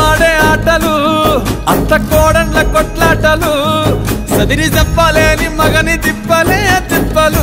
ఆడే ఆటలు అత్త కోడన్ల కొట్లాటలు సదిరి చెప్పలేని మగని తిప్పలే తిప్పలు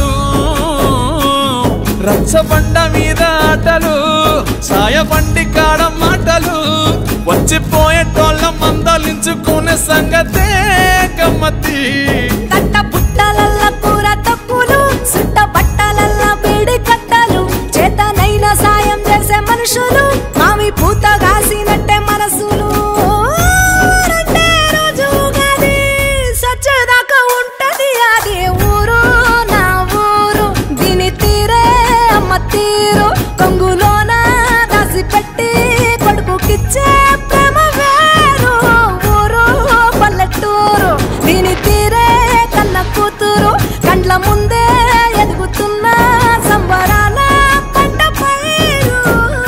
రచ్చబండ మీద ఆటలు సాయబండి కాడ మాటలు వచ్చిపోయేటోళ్ళ మందలించుకునే సంగతే గమ్మతి కట్ట పుట్టలల్ల కూర తక్కువలు సుట్ట బట్టలల్ల వేడి కట్టలు చేతనైన సాయం చేసే మనుషులు మామి పూత కాసినట్టే మనసులు రెండే రోజు ఉగాది, సచ్చేదాకా ఉంటది అది ఊరు నా ఊరు దీని తీరే అమ్మ తీరు కొంగులోన దాసి పెట్టి కొడుకుకిచ్చే ప్రేమ వేరు ఊరు పల్లెటూరు దీని తీరే కన్న కూతురు కండ్ల ముందే ఎదుగుతున్న సంబరాల పంట పైరు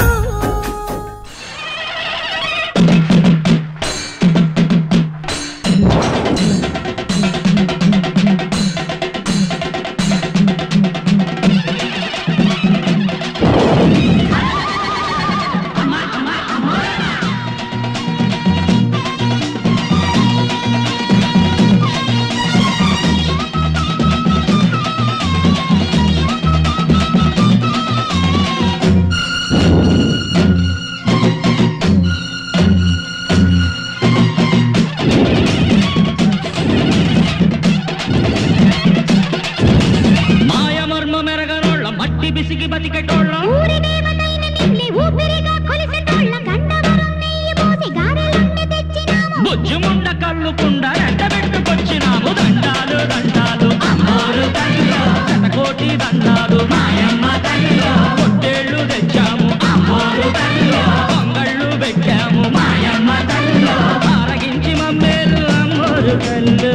మాయమర్మ మెరగనోళ్ళ మట్టి బిసికి బతికెటోళ్ళ ఊరి దేవతైన నిన్నే ఊపిరిగా కొలిసేటోళ్ళ గండవరం నెయ్యి పోసి గారెలన్నీ తెచ్చినాము బుజ్జుముండ కళ్ళు కుండ ఎండబెట్టుకొచ్చినాము దండాలు దండాలు అమ్మోరు తల్లిలో కోటి దండాలు మాయమ్మ తల్లిలో పొట్టేళ్ళు తెచ్చాము అమ్మోరు తల్లిలో పొంగళ్ళు పెట్టాము మాయమ్మ తల్లిలో ఆరగించి మమ్మేలు అమ్మోరు తల్లు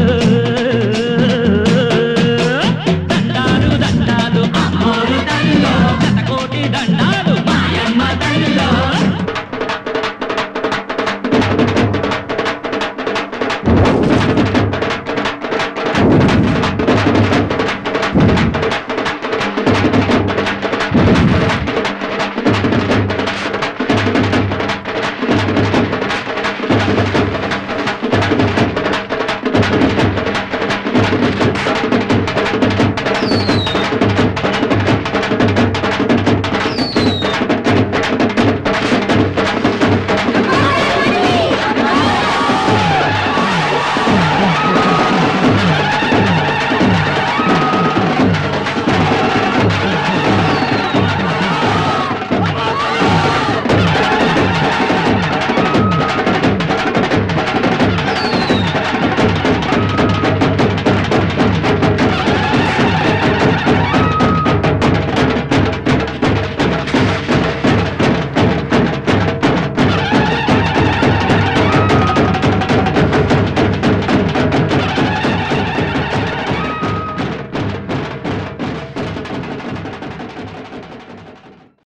దండాలు దండాలు అమ్మోరు తల్లిలో కోటి దండాలు మాయమ్మ తల్లిలో